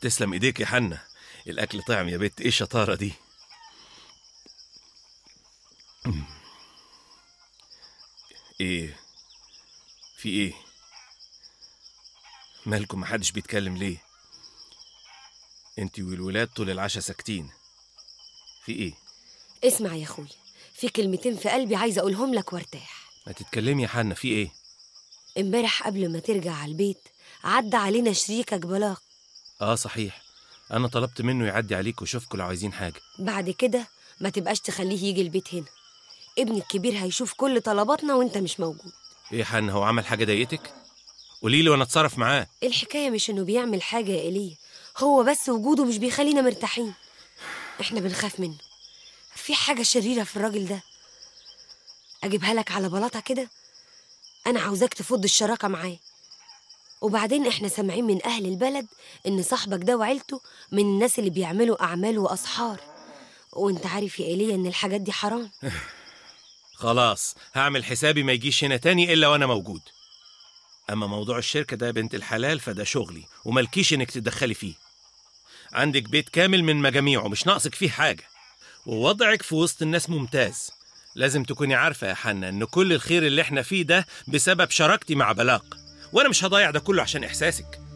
تسلم ايديك يا حنا الاكل طعم يا بت ايه الشطاره دي ايه في ايه مالكم محدش بيتكلم ليه انتي والولاد طول العشاء ساكتين في ايه اسمع يا اخوي في كلمتين في قلبي عايزه اقولهم لك وارتاح ما تتكلمي يا حنا في ايه امبارح قبل ما ترجع على البيت عدى علينا شريكك بلاق اه صحيح انا طلبت منه يعدي عليك ويشوفكوا لو عايزين حاجه بعد كده ما تبقاش تخليه يجي البيت هنا ابني الكبير هيشوف كل طلباتنا وانت مش موجود ايه يا حنا هو عمل حاجه ضايقتك قولي لي وانا اتصرف معاه الحكايه مش انه بيعمل حاجه يا ايليا هو بس وجوده مش بيخلينا مرتاحين احنا بنخاف منه في حاجه شريره في الراجل ده اجيبها لك على بلاطه كده انا عاوزاك تفض الشراكه معاه وبعدين احنا سامعين من اهل البلد ان صاحبك ده وعيلته من الناس اللي بيعملوا اعمال واسحار وانت عارف يا ايليا ان الحاجات دي حرام خلاص هعمل حسابي ما يجيش هنا تاني الا وانا موجود اما موضوع الشركه ده يا بنت الحلال فده شغلي وملكيش انك تتدخلي فيه عندك بيت كامل من مجاميعه مش ناقصك فيه حاجه ووضعك في وسط الناس ممتاز لازم تكوني عارفه يا حنا ان كل الخير اللي احنا فيه ده بسبب شراكتي مع بلاق وانا مش هضيع ده كله عشان احساسك